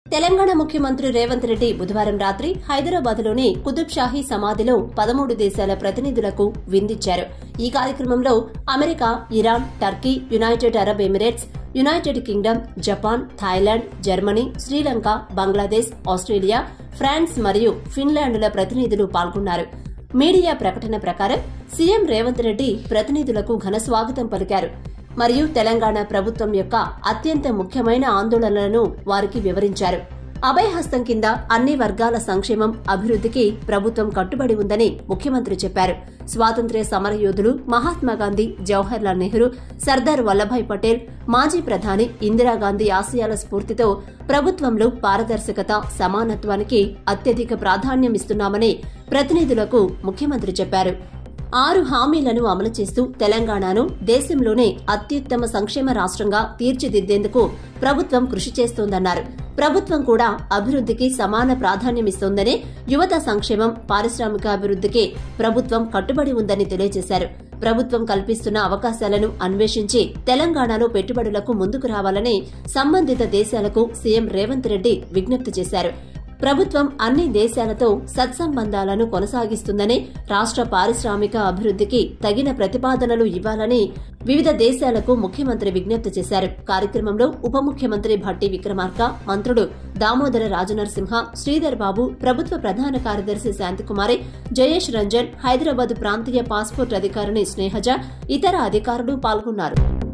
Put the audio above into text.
తెలంగాణ ముఖ్యమంత్రి రేవంత్ రెడ్డి బుధవారం రాత్రి హైదరాబాద్లోని కుతుబ్ షాహీ సమాధిలో పదమూడు దేశాల ప్రతినిధులకు విందిచ్చారు ఈ కార్యక్రమంలో America Iran Turkey United Arab Emirates United Kingdom Japan Thailand Germany Sri Lanka Bangladesh Australia France మరియు ఫిన్లాండ్ల ప్రతినిధులు పాల్గొన్నారు మీడియా ప్రకటన ప్రకారం సీఎం రేవంత్ రెడ్డి ప్రతినిధులకు ఘన స్వాగతం పలికారు మరియు తెలంగాణ ప్రభుత్వం యొక్క అత్యంత ముఖ్యమైన ఆందోళనలను వారికి వివరించారు అభయహస్తం కింద అన్ని వర్గాల సంక్షేమం అభివృద్ధికి ప్రభుత్వం కట్టుబడి ఉందని ముఖ్యమంత్రి చెప్పారు స్వాతంత్ర్య సమరయోధులు మహాత్మాగాంధీ జవహర్లాల్ నెహ్రూ సర్దార్ వల్లభాయ్ పటేల్ మాజీ ప్రధాని ఇందిరాగాంధీ ఆశయాల స్ఫూర్తితో ప్రభుత్వంలో పారదర్శకత సమానత్వానికి అత్యధిక ప్రాధాన్యమిస్తున్నామని ప్రతినిధులకు ముఖ్యమంత్రి చెప్పారు ఆరు హామీలను అమలు చేస్తూ తెలంగాణను దేశంలోనే అత్యుత్తమ సంక్షేమ రాష్ట్రంగా తీర్చిదిద్దేందుకు ప్రభుత్వం కృషి చేస్తోందన్నారు ప్రభుత్వం కూడా అభివృద్ధికి సమాన ప్రాధాన్యమిస్తోందని యువత సంక్షేమం పారిశ్రామికాభివృద్ధికి ప్రభుత్వం కట్టుబడి ఉందని తెలియజేశారు ప్రభుత్వం కల్పిస్తున్న అవకాశాలను అన్వేషించి తెలంగాణలో పెట్టుబడులకు ముందుకు రావాలని సంబంధిత దేశాలకు సీఎం రేవంత్ రెడ్డి విజ్ఞప్తి చేశారు ప్రభుత్వం అన్ని దేశాలతో సత్సంబంధాలను కొనసాగిస్తుందని రాష్ట్ర పారిశ్రామిక అభివృద్ధికి తగిన ప్రతిపాదనలు ఇవ్వాలని వివిధ దేశాలకు ముఖ్యమంత్రి విజ్ఞప్తి చేశారు కార్యక్రమంలో ఉప ముఖ్యమంత్రి భట్టి విక్రమార్క మంత్రులు దామోదర రాజనరసింహ శ్రీధర్ బాబు ప్రభుత్వ ప్రధాన కార్యదర్శి శాంతికుమారి జయేష్ రంజన్ హైదరాబాద్ ప్రాంతీయ పాస్పోర్ట్ అధికారిని స్నేహజ ఇతర అధికారులు పాల్గొన్నారు